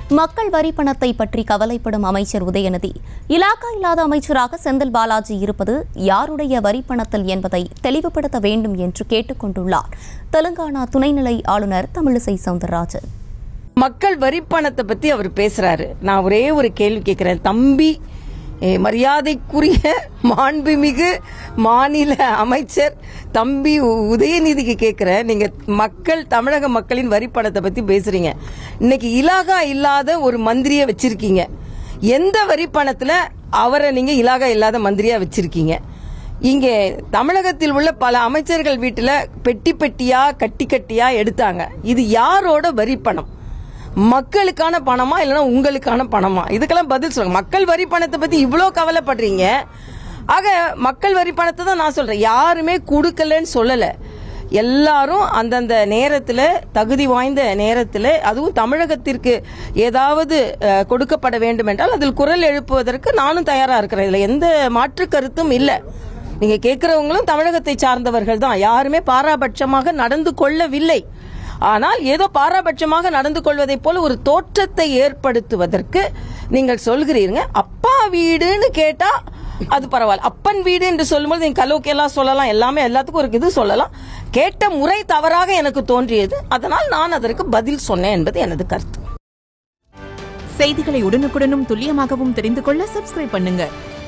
மக்கள் வரி பணத்தை பற்றி கவலைப்படும் அமைச்சர் உதயநிதி இலாக்கா இல்லாத அமைச்சராக செந்தில் பாலாஜி இருப்பது யாருடைய வரி பணத்தில் என்பதை தெளிவுபடுத்த வேண்டும் என்று கேட்டுக்கொண்டுள்ளார் தெலுங்கானா துணைநிலை ஆளுநர் தமிழிசை சவுந்தரராஜன் மக்கள் வரி பணத்தை பத்தி அவர் பேசுறாரு நான் ஒரே ஒரு கேள்வி கேட்கிறேன் தம்பி ஏ, மரியாதைக்குரிய மாண்புமிகு மாநில அமைச்சர் தம்பி உ- உதயநிதிக்கு கேட்கிறேன் நீங்க மக்கள் தமிழக மக்களின் வரி பணத்தை பத்தி பேசுறீங்க இன்னைக்கு இலாகா இல்லாத ஒரு மந்திரியை வச்சிருக்கீங்க எந்த வரி பணத்துல அவரை நீங்க இலாகா இல்லாத மந்திரியா வச்சிருக்கீங்க இங்கே தமிழகத்தில் உள்ள பல அமைச்சர்கள் வீட்டுல பெட்டி பெட்டியா கட்டி கட்டியா எடுத்தாங்க இது யாரோட வரி பணம் மக்களுக்கான பணமா இல்லைன்னா உங்களுக்கான பணமா இதுக்கெல்லாம் பதில் சொல்லுங்க மக்கள் வரி பணத்தை பத்தி இவ்வளோ கவலைப்படுறீங்க ஆக மக்கள் வரி பணத்தை தான் நான் சொல்றேன் யாருமே கொடுக்கலன்னு சொல்லல எல்லாரும் அந்தந்த நேரத்தில் தகுதி வாய்ந்த நேரத்தில் அதுவும் தமிழகத்திற்கு ஏதாவது அஹ், கொடுக்கப்பட வேண்டும் என்றால் அதில் குரல் எழுப்புவதற்கு நானும் தயாரா இருக்கிறேன் இதுல எந்த மாற்று கருத்தும் இல்லை நீங்க கேட்கிறவங்களும் தமிழகத்தை சார்ந்தவர்கள் தான் யாருமே பாராபட்சமாக நடந்து கொள்ளவில்லை ஆனால் ஏதோ பாராபட்சமாக நடந்து கொள்வதைப் போல ஒரு தோற்றத்தை ஏற்படுத்துவதற்கு நீங்கள் சொல்கிறீங்க அப்பா வீடுன்னு கேட்டா அது பரவாயில்ல அப்பன் வீடு என்று சொல்லும்போது நீங்க கலோக்கியெல்லாம் சொல்லலாம் எல்லாமே எல்லாத்துக்கும் ஒரு இது சொல்லலாம் கேட்ட முறை தவறாக எனக்கு தோன்றியது அதனால் நான் அதற்கு பதில் சொன்னேன் என்பது எனது கருத்து செய்திகளை உடனுக்குடனும் துல்லியமாகவும் தெரிந்து கொள்ள சப்ஸ்கிரைப் பண்ணுங்க